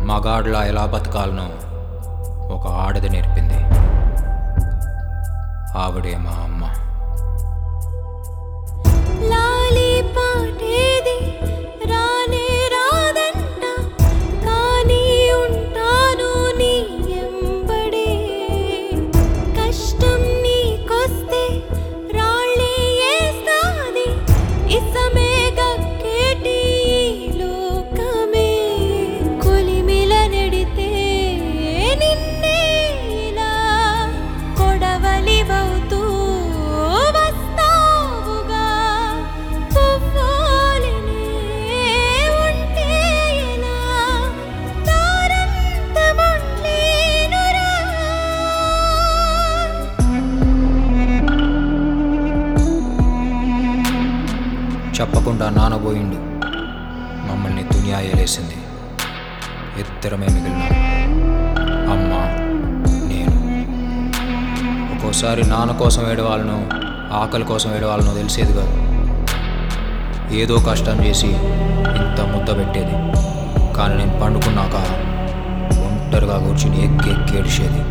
మగాడ్లా ఎలా బతకాలనో ఒక ఆడది నేర్పింది ఆవిడే మా అమ్మ లాలి పాటేది రానే రాదంట కానీ ఉంటాను నీ ఎంబడే కష్టం నీకొస్తే రాళ్ళే ఏస్తాది ఇసమే గక్కేటి ఈ లోకమే కొలిమిల నెడితే నిన్నే ఇలా కొడవలివవుతూ వస్తావుగా పువ్వులనే ఉంటే ఎలా దారంతముంట్లేనురా చెప్పకుండా నానబోయిండు మమ్మల్ని దునియా ఏలేసింది ఇద్దరమే మిగిలినాం అమ్మ నేను ఒక్కోసారి నాన్న కోసం ఏడవాలనో ఆకలి కోసం ఏడవాలనో తెలిసేది కాదు ఏదో కష్టం చేసి ఇంత ముద్ద పెట్టేది కానీ నేను పండుకున్నాక ఒంటరిగా కూర్చుని ఎక్కి ఎక్కి ఏడిచేది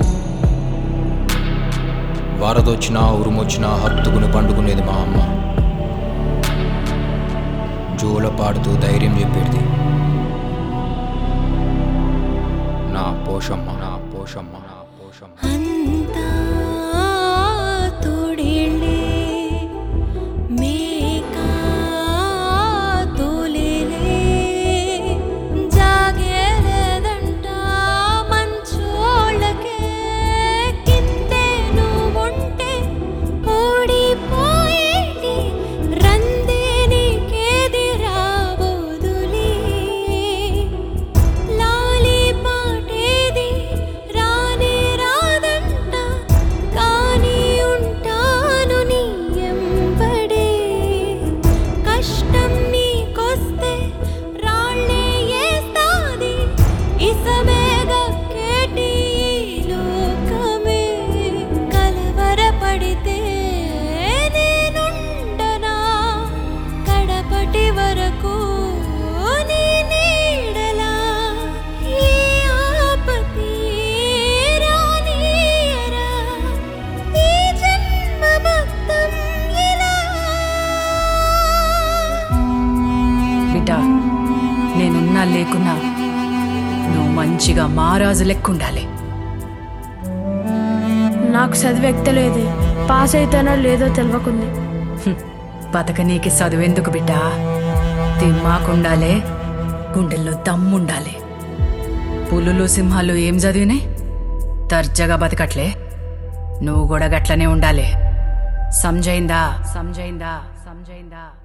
వరదొచ్చినా ఉరుమొచ్చినా హత్తుకుని పండుకునేది మా అమ్మ జోల పాడుతూ ధైర్యం చెప్పేది నా పోషమ్మ నా పోషమ్మ నా పోషమ్మ అంతా తోడేళ్ళే మేకా తోలేలే జాగేలేదంట మంచోళ్ళకే కిందే నువ్వుంటే ఓడిపోయేటి రందే నీకేది రాబోదులే లాలి పాటేది రానే రాదంట కానీ ఉంటాను నీ ఎంబడే కష్టం నీకొస్తే రాళ్ళే ఏస్తాది ఇసమే గక్కేటి ఈ లోకమే కలవరపడితే నేనుండనా కడపటి వరకు నీ నీడలా ఈ ఆపతి రానీయరా ఈ జన్మ మొత్తం ఇలా బిడ్డ నేనున్నా లేకున్నా నువ్వు మంచిగా మహారాజు లెక్కుండాలి నాకు చదివి ఎక్కలేదు పాస్ అయితేనో లేదో తెలియకుంది హ్మ్. బతకనీకి చదువెందుకు బిడ్డా దిమ్మాకుండాలే గుండెల్లో దమ్ముండాలి పులులు సింహాలు ఏం చదివినాయి దర్జాగా బతకట్లే నువ్వు కూడా గట్లనే ఉండాలి సంజయిందా సంజయిందా సంజయిందా